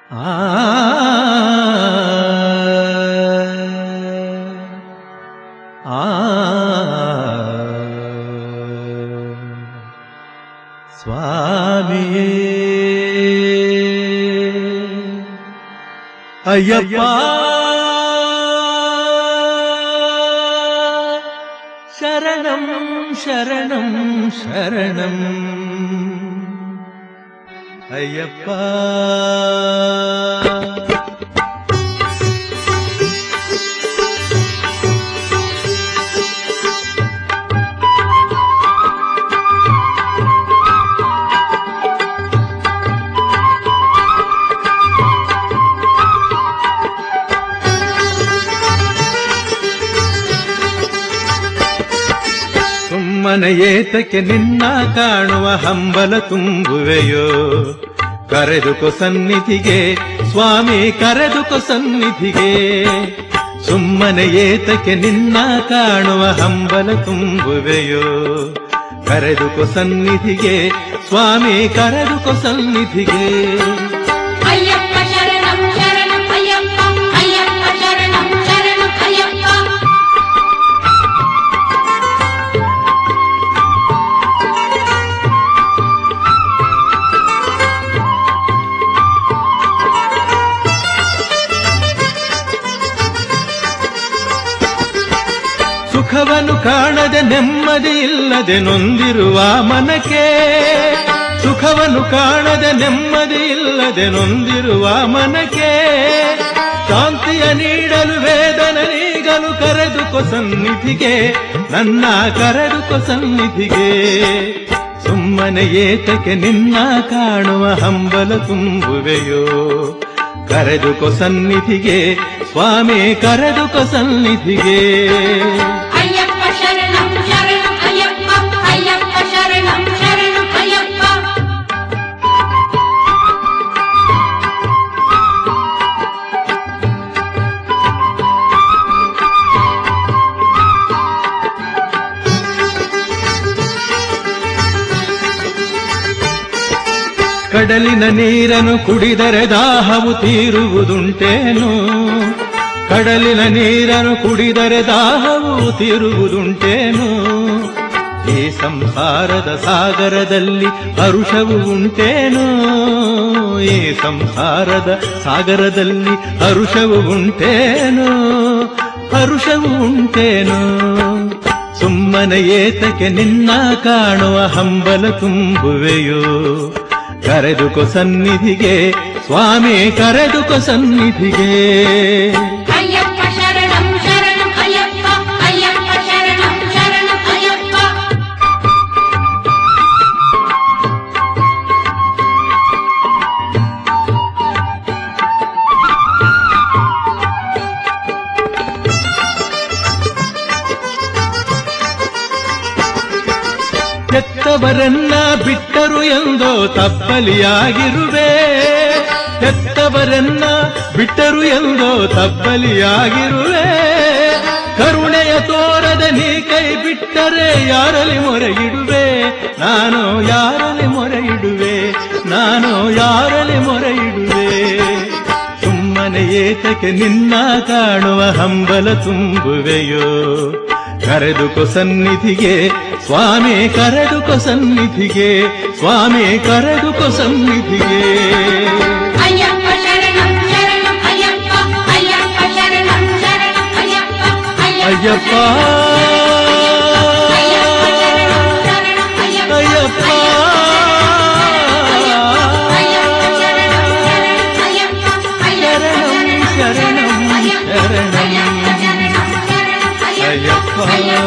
ಆ ಆ ಸ್ವಾಮಿಯೇ ಅಯ್ಯಪ್ಪ ಶರಣಂ ಶರಣಂ ಶರಣಂ ಅಯ್ಯಪ್ಪ ಸುಮ್ಮನೆ ಏತಕ್ಕೆ ನಿನ್ನ ಕಾಣುವ ಹಂಬಲ ತುಂಬುವೆಯೋ ಕರೆದುಕೊ ಸನ್ನಿಧಿಗೆ ಸ್ವಾಮಿ ಕರೆದುಕೊ ಸನ್ನಿಧಿಗೆ ಸುಮ್ಮನೆ ಏತಕ್ಕೆ ನಿನ್ನ ಕಾಣುವ ಹಂಬಲ ತುಂಬುವೆಯೋ ಕರೆದುಕೊ ಸನ್ನಿಧಿಗೆ ಸ್ವಾಮಿ ಕರೆದುಕೊ ಸನ್ನಿಧಿಗೆ ಅಯ್ಯಪ್ಪ ಶರಣಂ ಶರಣಂ ಅಯ್ಯಪ್ಪ ಅಯ್ಯಪ್ಪ ಶರಣಂ ಶರಣಂ ಅಯ್ಯಪ್ಪ ಸುಖವನ್ನು ಕಾಣದೆ ನೆಮ್ಮದಿ ಇಲ್ಲದೆ ನೊಂದಿರುವ ಮನಕ್ಕೆ ಸುಖವನ್ನು ಕಾಣದೆ ನೆಮ್ಮದಿ ಇಲ್ಲದೆ ನೊಂದಿರುವ ಮನಕ್ಕೆ ಶಾಂತಿಯ ನೀಡಲು ವೇದನ ನೀಗಲು ಕರೆದುಕೊ ಸನ್ನಿಧಿಗೆ ನನ್ನ ಕರೆದುಕೊ ಸನ್ನಿಧಿಗೆ ಸುಮ್ಮನೆ ಏತಕ್ಕೆ ನಿನ್ನ ಕಾಣುವ ಹಂಬಲ ತುಂಬುವೆಯೋ ಕರೆದುಕೊ ಸನ್ನಿಧಿಗೆ ಸ್ವಾಮಿ ಕರೆದುಕೊ ಸನ್ನಿಧಿಗೆ ಅಯ್ಯಪ್ಪ ಶರಣಂ ಶರಣಂ ಅಯ್ಯಪ್ಪ ಅಯ್ಯಪ್ಪ ಶರಣಂ ಶರಣಂ ಅಯ್ಯಪ್ಪ ಕಡಲಿನ ನೀರನ್ನು ಕುಡಿದರೆ ದಾಹವು ತೀರುವುದುಂಟೇನು ಕಡಲಿನ ನೀರನ್ನು ಕುಡಿದರೆ ದಾಹವು ತೀರುವುದುಂಟೇನು ಈ ಸಂಸಾರದ ಸಾಗರದಲ್ಲಿ ಹರುಷವು ಉಂಟೇನು ಈ ಸಂಸಾರದ ಸಾಗರದಲ್ಲಿ ಹರುಷವು ಉಂಟೇನು ಹರುಷವು ಉಂಟೇನು ಸುಮ್ಮನೆ ಏತಕ್ಕೆ ನಿನ್ನ ಕಾಣುವ ಹಂಬಲ ತುಂಬುವೆಯೋ ಕರೆದುಕೊ ಸನ್ನಿಧಿಗೆ ಸ್ವಾಮಿ ಕರೆದುಕೊ ಸನ್ನಿಧಿಗೆ ಅಯ್ಯಪ್ಪ ಶರಣಂ ಶರಣಂ ಅಯ್ಯಪ್ಪ ಅಯ್ಯಪ್ಪ ಶರಣಂ ಶರಣಂ ಅಯ್ಯಪ್ಪ ಹೆತ್ತವರನ್ನ ಬಿಟ್ಟರು ಎಂದೋ ತಪ್ಪಲಿಯಾಗಿರುವೆ ಹೆತ್ತವರನ್ನ ಬಿಟ್ಟರು ಎಂದೋ ತಪ್ಪಲಿಯಾಗಿರುವೆ ಕರುಣೆಯ ತೋರದ ನೀ ಕೈ ಬಿಟ್ಟರೆ ಯಾರಲ್ಲಿ ಮೊರೆಯಿಡುವೆ ನಾನು ಯಾರಲ್ಲಿ ಮೊರೆಯಿಡುವೆ ನಾನು ಯಾರಲ್ಲಿ ಮೊರೆಯಿಡುವೆ ಸುಮ್ಮನೆ ಏತಕ್ಕೆ ನಿನ್ನ ಕಾಣುವ ಹಂಬಲ ತುಂಬುವೆಯೋ ಕರೆದುಕೊ ಸನ್ನಿಧಿಗೆ ಸ್ವಾಮಿ ಕರೆದುಕೊ ಸನ್ನಿಧಿಗೆ ಸ್ವಾಮಿ ಕರೆದುಕೊ ಸನ್ನಿಧಿಗೆ ಅಯ್ಯಪ್ಪ ಶರಣಂ ಶರಣಂ ಅಯ್ಯಪ್ಪ ಅಯ್ಯಪ್ಪ ಶರಣಂ ಶರಣಂ ಅಯ್ಯಪ್ಪ ಅಯ್ಯಪ್ಪ ಅಯ್ಯಪ್ಪ ಶರಣಂ ಶರಣಂ ಅಯ್ಯಪ್ಪ ಅಯ್ಯಪ್ಪ ಅಯ್ಯಪ್ಪ ಶರಣಂ ಶರಣಂ ಅಯ್ಯಪ್ಪ ಅಯ್ಯಪ್ಪ ಶರಣಂ ಶರಣಂ ಅಯ್ಯಪ್ಪ ಶರಣಂ ಶರಣಂ ಶರಣಂ ಅಯ್ಯಪ್ಪ ಅಯ್ಯಪ್ಪ